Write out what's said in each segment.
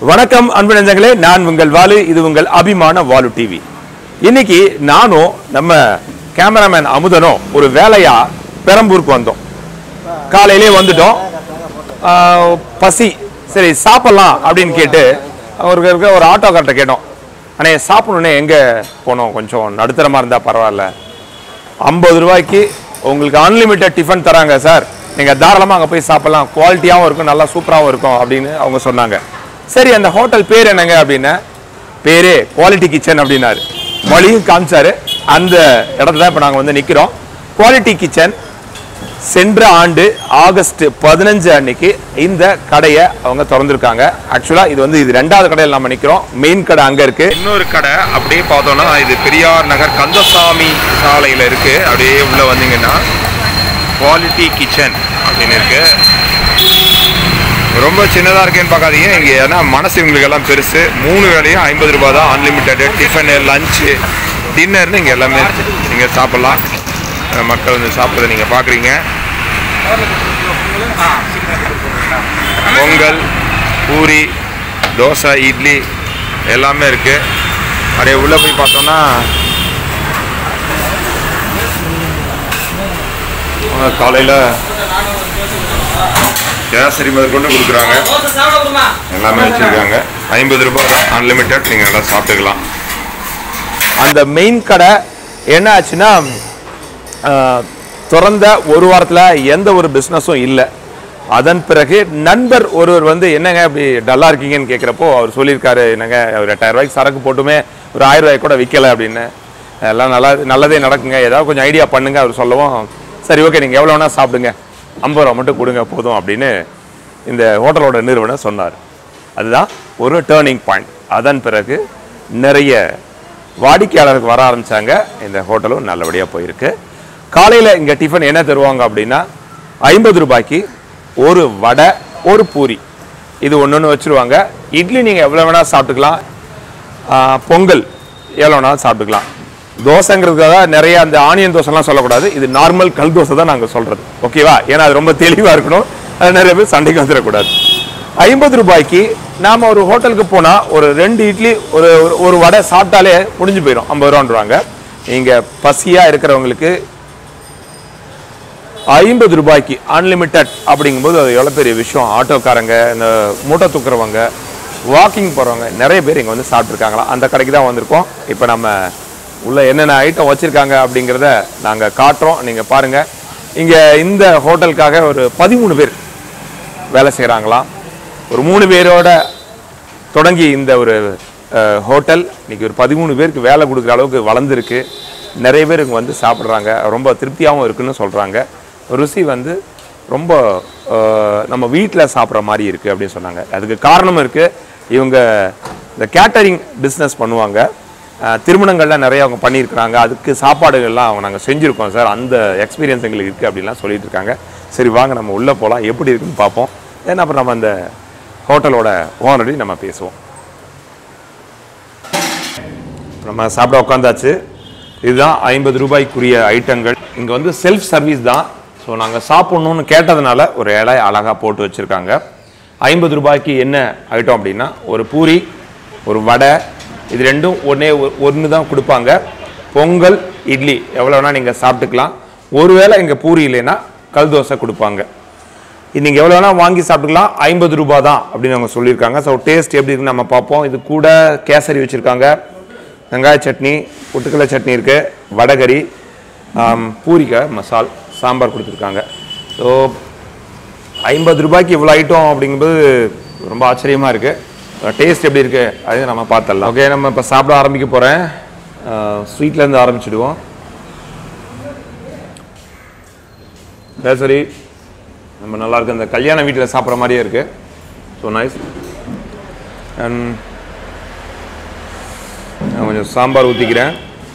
வணக்கம் அன்பு நெஞ்சங்களே நான் உங்கள் வாலு இது உங்கள் அபிமான வாலு டிவி இன்னைக்கு நானும் நம்ம கேமராமேன் அமுதனும் ஒரு வேலையா பெரம்பூருக்கு வந்தோம் காலையிலே வந்துட்டோம் ஆஹ், பசி சரி சாப்பிடலாம் அப்படின்னு கேட்டு அவருக்கு இருக்க ஒரு ஆட்டோக்கார்ட்ட கேட்டோம் அண்ணே சாப்பிடணுன்னே எங்கே போனோம் கொஞ்சம் நடுத்தரமாக இருந்தால் பரவாயில்ல ஐம்பது ரூபாய்க்கு உங்களுக்கு அன்லிமிட்டட் டிஃபன் தராங்க சார் நீங்கள் தாராளமாக அங்கே போய் சாப்பிடலாம் குவாலிட்டியாகவும் இருக்கும் நல்லா சூப்பராகவும் இருக்கும் அப்படின்னு அவங்க சொன்னாங்க சரி அந்த ஹோட்டல் பேர் என்னங்க அப்படின்னா பேரே குவாலிட்டி கிச்சன் அப்படின்னாரு வழியும் காமிச்சாரு அந்த இடத்துல தான் இப்போ நாங்கள் வந்து நிற்கிறோம் குவாலிட்டி கிச்சன் சென்ற ஆண்டு ஆகஸ்ட் பதினஞ்சு அன்னைக்கு இந்த கடையை அவங்க திறந்திருக்காங்க ஆக்சுவலா இது வந்து இது ரெண்டாவது கடையில் நம்ம நிக்கிறோம் மெயின் கடை அங்க இருக்கு இன்னொரு கடை அப்படியே பார்த்தோம்னா இது பெரியார் நகர் கந்தசாமி சாலையில இருக்கு அப்படியே உள்ள வந்தீங்கன்னா குவாலிட்டி கிச்சன் அப்படின்னு இருக்கு ரொம்ப சின்னதாக இருக்கேன்னு பார்க்காதீங்க இங்கே ஏன்னா மனசு இவங்களுக்கு எல்லாம் பெருசு மூணு வேலையும் ஐம்பது ரூபாய் தான் அன்லிமிட்டெடு டிஃபனு லஞ்சு டின்னர்னு இங்கே எல்லாமே நீங்கள் சாப்பிட்லாம் அஹ் மக்கள் வந்து சாப்பிட்றத நீங்கள் பார்க்குறீங்க பொங்கல் பூரி தோசை இட்லி எல்லாமே இருக்குது அப்படியே உள்ளே போய் பார்த்தோம்னா காலையில் கேசரி முதல் கொண்டு கொடுக்குறாங்க எல்லாமே வச்சிருக்காங்க ஐம்பது ரூபாய் தான் அன்லிமிட்டட் நீங்கள் நல்லா சாப்பிட்டுக்கலாம் அந்த மெயின் கடை என்ன ஆச்சுன்னா ஆஹ், திறந்த ஒரு வாரத்தில் எந்த ஒரு பிஸ்னஸும் இல்லை அதன் பிறகு நண்பர் ஒருவர் வந்து என்னங்க இப்படி டல்லாக இருக்கீங்கன்னு கேட்குறப்போ அவர் சொல்லியிருக்காரு என்னங்க ஒரு எட்டாயிரம் ரூபாய்க்கு சரக்கு போட்டுமே ஒரு ஆயிரம் ரூபாய்க்கு கூட விற்கலை அப்படின்னு எல்லாம் நல்லா நல்லதே நடக்குங்க ஏதாவது கொஞ்சம் ஐடியா பண்ணுங்க அவர் சொல்லவும் சரி ஓகே நீங்கள் எவ்வளோ வேணால் சாப்பிடுங்க ஐம்பது ரூபா மட்டும் கொடுங்க போதும் அப்படின்னு இந்த ஹோட்டலோட நிறுவனர் சொன்னார் அதுதான் ஒரு டேர்னிங் பாயிண்ட் அதன் பிறகு நிறைய வாடிக்கையாளருக்கு வர ஆரம்பிச்சாங்க இந்த ஹோட்டலும் நல்லபடியாக போயிருக்கு காலையில் இங்கே டிஃபன் என்ன தருவாங்க அப்படின்னா ஐம்பது ரூபாய்க்கு ஒரு வடை ஒரு பூரி இது ஒன்று ஒன்று வச்சுருவாங்க இட்லி நீங்கள் எவ்வளோ வேணால் சாப்பிட்டுக்கலாம் ஆஹ், பொங்கல் எவ்வளோ வேணாலும் சாப்பிட்டுக்கலாம் தோசைங்கிறதுக்காக நிறைய அந்த ஆனியன் தோசைலாம் சொல்லக்கூடாது இது நார்மல் கல் தோசை தான் நாங்கள் சொல்கிறது ஓகேவா ஏன்னா அது ரொம்ப தெளிவாக இருக்கணும் அது நிறைய பேர் சண்டைக்கு வந்துடக்கூடாது ஐம்பது ரூபாய்க்கு நாம் ஒரு ஹோட்டலுக்கு போனால் ஒரு ரெண்டு இட்லி ஒரு ஒரு- ஒரு வடை சாப்பிட்டாலே முடிஞ்சு போயிடும் ஐம்பது ரூபான்றாங்க நீங்கள் பசியாக இருக்கிறவங்களுக்கு ஐம்பது ரூபாய்க்கு அன்லிமிட்டட் அப்படிங்கும்போது அது எவ்வளோ பெரிய விஷயம் ஆட்டோக்காரங்க இந்த மூட்டை தூக்குறவங்க வாக்கிங் போகிறவங்க நிறைய பேர் இங்கே வந்து சாப்பிட்ருக்காங்களா அந்த கடைக்கு தான் வந்திருக்கோம் இப்போ நம்ம உள்ள என்னென்ன ஐட்டம் வச்சுருக்காங்க அப்படிங்கிறத நாங்கள் காட்டுறோம் நீங்கள் பாருங்கள் இங்கே இந்த ஹோட்டலுக்காக ஒரு பதிமூணு பேர் வேலை செய்கிறாங்களாம் ஒரு மூணு பேரோட தொடங்கி இந்த ஒரு அஹ், ஹோட்டல் இன்னைக்கு ஒரு பதிமூணு பேருக்கு வேலை கொடுக்குற அளவுக்கு வளர்ந்துருக்கு நிறைய பேர் இங்கே வந்து சாப்பிட்றாங்க ரொம்ப திருப்தியாகவும் இருக்குன்னு சொல்கிறாங்க ருசி வந்து ரொம்ப அஹ், நம்ம வீட்டில் சாப்பிட்ற மாதிரி இருக்குது அப்படின்னு சொன்னாங்க அதுக்கு காரணம் இருக்குது இவங்க இந்த கேட்டரிங் பிஸ்னஸ் பண்ணுவாங்க அஹ், திருமணங்கள்லாம் நிறைய அவங்க பண்ணியிருக்கிறாங்க அதுக்கு சாப்பாடுகள்லாம் அவங்க நாங்கள் செஞ்சுருக்கோம் சார் அந்த எக்ஸ்பீரியன்ஸ் எங்களுக்கு இருக்குது அப்படின்லாம் சொல்லிட்டு இருக்காங்க சரி வாங்க நம்ம உள்ளே போகலாம் எப்படி இருக்குன்னு பார்ப்போம் ஏன்னா அப்புறம் நம்ம அந்த ஹோட்டலோட ஓனரி நம்ம பேசுவோம் நம்ம சாப்பிட உட்காந்தாச்சு இதுதான் ஐம்பது ரூபாய்க்குரிய ஐட்டங்கள் இங்கே வந்து செல்ஃப் சர்வீஸ் தான் ஸோ நாங்கள் சாப்பிட்ணுன்னு கேட்டதுனால ஒரு இலை அழகாக போட்டு வச்சுருக்காங்க ஐம்பது ரூபாய்க்கு என்ன ஐட்டம் அப்படின்னா ஒரு பூரி ஒரு வடை இது ரெண்டும் ஒன்றே ஒன்று தான் கொடுப்பாங்க பொங்கல் இட்லி எவ்வளோ வேணால் நீங்கள் சாப்பிட்டுக்கலாம் ஒருவேளை இங்கே பூரி இல்லைன்னா கல் தோசை கொடுப்பாங்க இது நீங்கள் எவ்வளோ வேணால் வாங்கி சாப்பிட்டுக்கலாம் ஐம்பது ரூபாய் தான் அப்படின்னு அவங்க சொல்லியிருக்காங்க ஸோ டேஸ்ட் எப்படி இருக்குன்னு நம்ம பார்ப்போம் இது கூட கேசரி வச்சுருக்காங்க வெங்காய சட்னி புட்டுக்கடலை சட்னி இருக்குது வடகரி ஆம், பூரிக்காய் மசால் சாம்பார் கொடுத்துருக்காங்க ஸோ ஐம்பது ரூபாய்க்கு இவ்வளோ ஐட்டம் அப்படிங்கும்போது ரொம்ப ஆச்சரியமாக இருக்குது டேஸ்ட் எப்படி இருக்குது அது நம்ம பார்த்துடலாம் ஓகே நம்ம இப்போ சாப்பிட ஆரம்பிக்க போகிறேன் ஸ்வீட்லேருந்து ஆரம்பிச்சிடுவோம் சரி நம்ம நல்லா இருக்கு அந்த கல்யாண வீட்டில் சாப்பிட்ற மாதிரியே இருக்கு ஸோ நைஸ் அண்ட் நான் கொஞ்சம் சாம்பார் ஊற்றிக்கிறேன்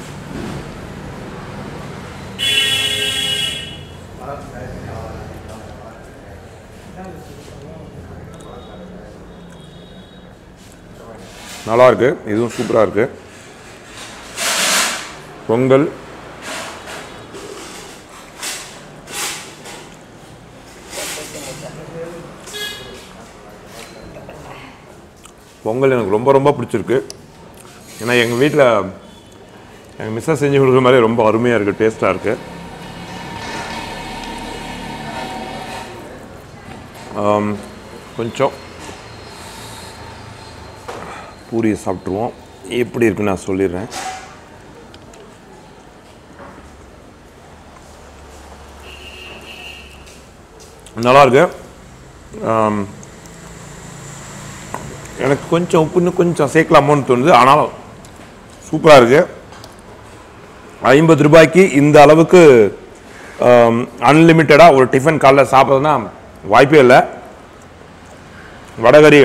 நல்லா இருக்கு இதுவும் சூப்பராக இருக்கு பொங்கல் பொங்கல் எனக்கு ரொம்ப ரொம்ப பிடிச்சிருக்கு ஏன்னா எங்கள் வீட்டில் எங்கள் மிஸ்ஸஸ் செஞ்சு கொடுக்குற மாதிரி ரொம்ப அருமையாக இருக்குது டேஸ்ட்டாக இருக்குது கொஞ்சம் பூரியை சாப்பிட்ருவோம் எப்படி இருக்குன்னு நான் சொல்லிடுறேன் நல்லா இருக்கு ஆம், எனக்கு கொஞ்சம் உப்பு இன்னும் கொஞ்சம் சேர்க்கலாமோன்னு தோணுது ஆனாலும் சூப்பராக இருக்கு ஐம்பது ரூபாய்க்கு இந்த அளவுக்கு அன்லிமிட்டடாக ஒரு டிஃபன் காலைல சாப்பிட்றதுனா வாய்ப்பே இல்லை வடகறி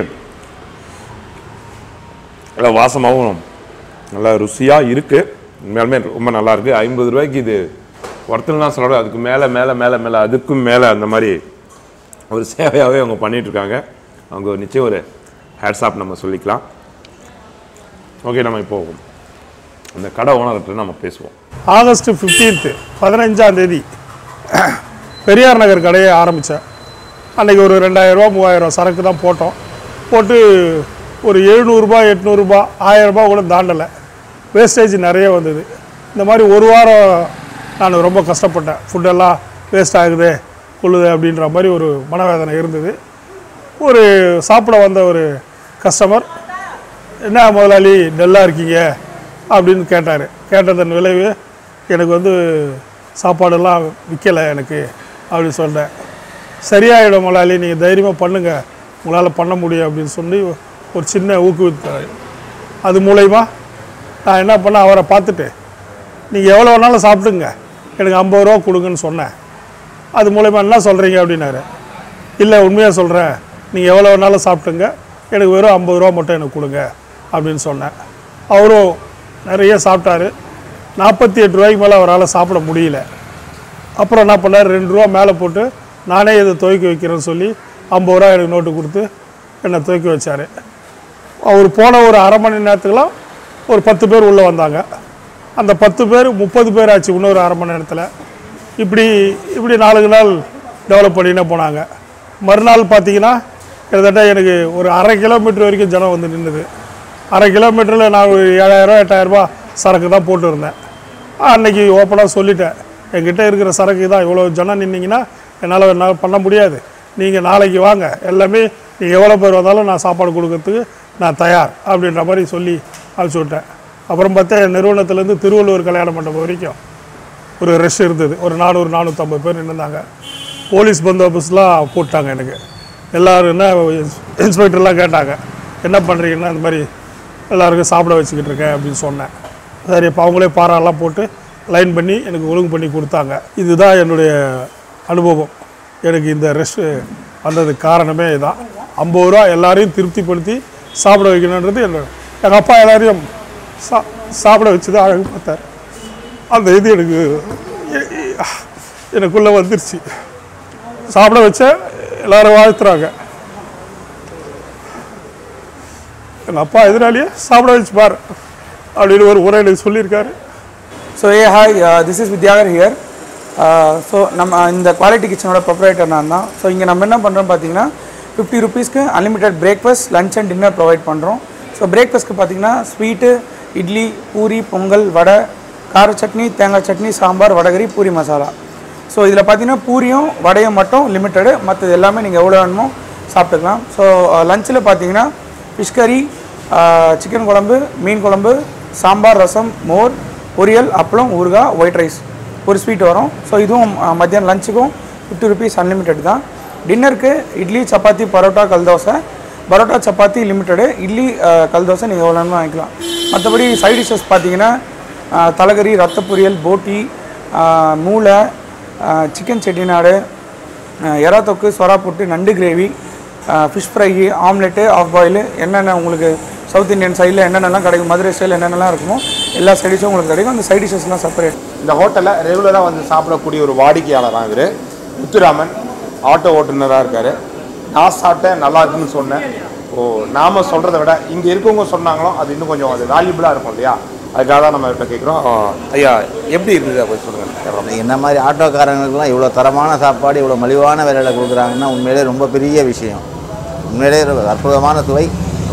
நல்லா வாசமாகவும் நல்லா ருசியாக இருக்குது உண்மையாலுமே ரொம்ப நல்லா இருக்குது ஐம்பது ரூபாய்க்கு இது ஒருத்தலாம் சொல்கிறோம் அதுக்கு மேலே மேலே மேலே மேலே அதுக்கும் மேலே அந்த மாதிரி ஒரு சேவையாகவே அவங்க பண்ணிட்டு இருக்காங்க அவங்க நிச்சயம் ஒரு ஹேட்ஸ்ஆப் நம்ம சொல்லிக்கலாம் ஓகே நம்ம இப்போ அந்த கடை ஓனர்கிட்ட நம்ம பேசுவோம் ஆகஸ்ட் ஃபிஃப்டீன்த்து பதினஞ்சாம் தேதி பெரியார் நகர் கடையை ஆரம்பித்தேன் அன்றைக்கி ஒரு ரெண்டாயிரரூபா மூவாயிரம் சரக்கு தான் போட்டோம் போட்டு ஒரு எழுநூறுபா எட்நூறுபா ஆயிரரூபா கூட தாண்டலை வேஸ்டேஜ் நிறைய வந்தது இந்த மாதிரி ஒரு வாரம் நான் ரொம்ப கஷ்டப்பட்டேன் ஃபுட்டெல்லாம் வேஸ்ட் ஆகுது கொள்ளுது அப்படின்ற மாதிரி ஒரு மனவேதனை இருந்தது ஒரு சாப்பிட வந்த ஒரு கஸ்டமர் என்ன முதலாளி டல்லாக இருக்கீங்க அப்படின்னு கேட்டார் கேட்டதன் விளைவு எனக்கு வந்து சாப்பாடெல்லாம் விற்கலை எனக்கு அப்படின்னு சொன்னேன் சரியாயிடும் முதலாளி நீங்கள் தைரியமாக பண்ணுங்கள் உங்களால் பண்ண முடியும் அப்படின்னு சொல்லி ஒரு சின்ன ஊக்குவித்தார் அது மூலயமா நான் என்ன பண்ணேன் அவரை பார்த்துட்டு நீங்கள் எவ்வளோ வேணாலும் சாப்பிடுங்க எனக்கு ஐம்பது ரூபா கொடுங்கன்னு சொன்னேன் அது மூலயமா என்ன சொல்கிறீங்க அப்படின்னாரு இல்லை உண்மையாக சொல்கிறேன் நீங்கள் எவ்வளோ வேணாலும் சாப்பிட்டுங்க எனக்கு வெறும் ஐம்பது ரூபா மட்டும் எனக்கு கொடுங்க அப்படின்னு சொன்னேன் அவரும் நிறைய சாப்பிட்டாரு நாற்பத்தி எட்டு ரூபாய்க்கு மேலே அவரால் சாப்பிட முடியல அப்புறம் என்ன பண்ணார் ரெண்டு ரூபா மேலே போட்டு நானே இதை துவைக்க வைக்கிறேன்னு சொல்லி ஐம்பது ரூபா எனக்கு நோட்டு கொடுத்து என்னை துவைக்க வச்சார் அவர் போன ஒரு அரை மணி நேரத்துக்குலாம் ஒரு பத்து பேர் உள்ளே வந்தாங்க அந்த பத்து பேர் முப்பது பேர் ஆச்சு இன்னொரு அரை மணி நேரத்தில் இப்படி இப்படி நாளுக்கு நாள் டெவலப் பண்ணினே போனாங்க மறுநாள் பார்த்தீங்கன்னா கிட்டத்தட்ட எனக்கு ஒரு அரை கிலோமீட்டர் வரைக்கும் ஜனம் வந்து நின்றுது அரை கிலோமீட்டரில் நான் ஒரு ஏழாயிரம் எட்டாயிரரூபா சரக்கு தான் போட்டுருந்தேன் அன்னைக்கு ஓப்பனாக சொல்லிட்டேன் என்கிட்ட இருக்கிற சரக்கு தான் இவ்வளோ ஜனம் நின்னீங்கன்னா என்னால் என்னால் பண்ண முடியாது நீங்கள் நாளைக்கு வாங்க எல்லாமே நீங்கள் எவ்வளோ பேர் வந்தாலும் நான் சாப்பாடு கொடுக்கறதுக்கு நான் தயார் அப்படின்ற மாதிரி சொல்லி அனுப்பிச்சி விட்டேன் அப்புறம் பார்த்தா என் நிறுவனத்துலேருந்து திருவள்ளூர் கல்யாண மண்டபம் வரைக்கும் ஒரு ரஷ் இருந்தது ஒரு நானூறு நானூற்றம்பது பேர் நின்றுந்தாங்க போலீஸ் பந்தோபஸ்லாம் போட்டாங்க எனக்கு எல்லோரும் என்ன இன்ஸ்பெக்டர்லாம் கேட்டாங்க என்ன பண்ணுறீங்கன்னா இந்த மாதிரி எல்லாருக்கும் சாப்பிட வச்சுக்கிட்டு இருக்கேன் அப்படின்னு சொன்னேன் சரி இப்போ அவங்களே பாறாலாம் போட்டு லைன் பண்ணி எனக்கு ஒழுங்கு பண்ணி கொடுத்தாங்க இதுதான் என்னுடைய அனுபவம் எனக்கு இந்த ரெஸ்ட் வந்ததுக்கு காரணமே இதுதான் ஐம்பது ரூபா எல்லாரையும் திருப்திப்படுத்தி சாப்பிட வைக்கணுன்றது என்ன எங்கள் அப்பா எல்லாரையும் சா சாப்பிட வச்சு தான் அழகு பார்த்தார் அந்த இது எனக்கு எ- எ- எனக்குள்ளே வந்துருச்சு சாப்பிட வச்ச எல்லாரும் வாழ்த்துறாங்க எங்கள் அப்பா எதிராளியே சாப்பிட வச்சு பாரு அப்படின்னு ஒரு உரை எனக்கு சொல்லியிருக்காரு ஸோ ஏ hi this is Vidyakar here so நம்ம இந்த குவாலிட்டி கிச்சனோட ப்ரொப்ரைட்டர் நான் தான் ஸோ இங்கே நம்ம என்ன பண்ணுறோம் பார்த்தீங்கன்னா ஃபிஃப்டி ருபீஸ்க்கு unlimited breakfast lunch and dinner provide பண்ணுறோம் ஸோ பிரேக்ஃபாஸ்ட்க்கு பார்த்தீங்கன்னா ஸ்வீட்டு இட்லி பூரி பொங்கல் வடை கார சட்னி தேங்காய் சட்னி சாம்பார் வடகரி பூரி மசாலா ஸோ இதில் பார்த்தீங்கன்னா பூரியும் வடையும் மட்டும் லிமிட்டடு மற்றது எல்லாமே நீங்கள் எவ்வளோ வேணுமோ சாப்பிட்டுக்கலாம் ஸோ லஞ்சில் பார்த்தீங்கன்னா ஃபிஷ் கறி சிக்கன் குழம்பு மீன் குழம்பு சாம்பார் ரசம் மோர் பொரியல் அப்பளம் ஊறுகாய் ஒயிட் ரைஸ் ஒரு ஸ்வீட் வரும் ஸோ இதுவும் அஹ், மத்தியானம் லஞ்சுக்கும் ஃபிஃப்டி ருபீஸ் அன்லிமிட்டட் தான் டின்னருக்கு இட்லி சப்பாத்தி பரோட்டா கல் தோசை பரோட்டா சப்பாத்தி லிமிட்டடு இட்லி அஹ், கல் தோசை நீங்கள் எவ்வளோ வேணுமோ வாங்கிக்கலாம் மற்றபடி சைட் டிஷ்ஷஸ் பார்த்தீங்கன்னா அஹ், தலைகறி ரத்த பொரியல் போட்டி அஹ், மூளை சிக்கன் செட்டிநாடு அஹ் எறா தொக்கு சொரா போட்டு நண்டு gravy fish fry omelette half boil என்னென்ன உங்களுக்கு சவுத் இந்தியன் சைடில் என்னென்னலாம் கிடைக்கும் மதுரை ஸ்டைல் என்னென்னலாம் இருக்குமோ எல்லா சைட் டிஷ்ஷும் உங்களுக்கு கிடைக்கும் அந்த சைட் டிஷ்ஷஸ்லாம் செப்பரேட் இந்த ஹோட்டலில் ரெகுலராக வந்து சாப்பிடக்கூடிய ஒரு வாடிக்கையாளர் தான் இவர் முத்துராமன் ஆட்டோ ஓட்டுநராக இருக்கார் நான் சாப்பிட்டேன் நல்லா இருக்குன்னு சொன்னேன் ஓ நாம சொல்கிறத விட இங்கே இருக்கவங்க சொன்னாங்களோ அது இன்னும் கொஞ்சம் அது வேல்யூபிளாக இருக்கும் இல்லையா அதுக்காக தான் நம்ம இவர்கிட்ட கேட்குறோம் ஐயா எப்படி இருந்தது அப்படி சொல்லுங்கள் என்ன மாதிரி ஆட்டோக்காரங்களுக்குலாம் இவ்வளோ தரமான சாப்பாடு இவ்வளோ மலிவான விலையில் கொடுக்குறாங்கன்னா உண்மையிலே ரொம்ப பெரிய விஷயம் உண்மையிலே ஒரு அற்புதமான சுவை ரொம்ப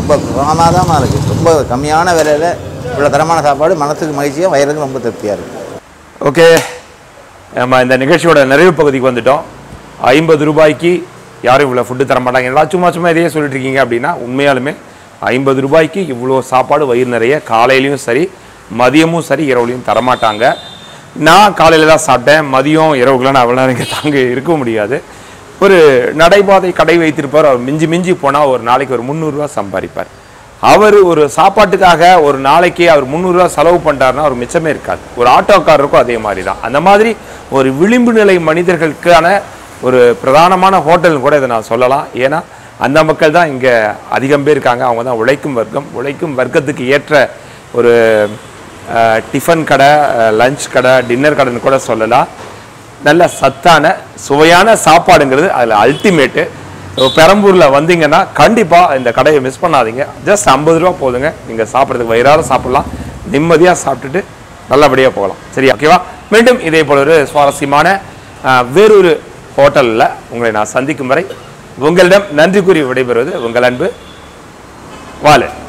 ரொம்ப பிரமாதமாக இருக்குது ரொம்ப கம்மியான விலையில் இவ்வளோ தரமான சாப்பாடு மனசுக்கு மகிழ்ச்சியாக வயிறுக்கு ரொம்ப திருப்தியாக இருக்குது ஓகே நம்ம இந்த நிகழ்ச்சியோட நிறைவு பகுதிக்கு வந்துட்டோம் ஐம்பது ரூபாய்க்கு யாரும் இவ்வளோ ஃபுட்டு தர மாட்டாங்க எல்லாம் சும்மா சும்மா இதையே சொல்லிட்டு இருக்கீங்க அப்படின்னா உண்மையாலுமே ஐம்பது ரூபாய்க்கு இவ்வளோ சாப்பாடு வயிறு நிறைய காலையிலையும் சரி மதியமும் சரி இரவுலையும் தரமாட்டாங்க நான் காலையில் தான் சாப்பிட்டேன் மதியம் இரவுக்குலாம் நான் அவ்வளோ நேரம் இங்கே தாங்க இருக்க முடியாது ஒரு நடைபாதை கடை வைத்திருப்பார் அவர் மிஞ்சி மிஞ்சி போனால் ஒரு நாளைக்கு ஒரு முந்நூறுரூவா சம்பாதிப்பார் அவர் ஒரு சாப்பாட்டுக்காக ஒரு நாளைக்கு அவர் முந்நூறுரூவா செலவு பண்ணிட்டாருன்னா அவர் மிச்சமே இருக்காது ஒரு ஆட்டோக்காரருக்கும் அதே மாதிரி தான் அந்த மாதிரி ஒரு விளிம்பு நிலை மனிதர்களுக்கான ஒரு பிரதானமான ஹோட்டல்னு கூட இதை நான் சொல்லலாம் ஏன்னா அந்த மக்கள் தான் இங்கே அதிகம் பேர் இருக்காங்க அவங்க தான் உழைக்கும் வர்க்கம் உழைக்கும் வர்க்கத்துக்கு ஏற்ற ஒரு அஹ், டிஃபன் கடை லஞ்ச் கடை டின்னர் கடைன்னு கூட சொல்லலாம் நல்ல சத்தான சுவையான சாப்பாடுங்கிறது அதில் அல்டிமேட்டு பெரம்பூரில் வந்தீங்கன்னா கண்டிப்பாக இந்த கடையை மிஸ் பண்ணாதீங்க ஜஸ்ட் ஐம்பது ரூபா போதுங்க நீங்கள் சாப்பிட்றதுக்கு வயிறார சாப்பிடலாம் நிம்மதியாக சாப்பிட்டுட்டு நல்லபடியாக போகலாம் சரியா ஓகேவா மீண்டும் இதே போல ஒரு சுவாரஸ்யமான அஹ், வேறொரு ஹோட்டலில் உங்களை நான் சந்திக்கும் வரை உங்களிடம் நன்றி கூறி விடைபெறுவது உங்கள் அன்பு வாலு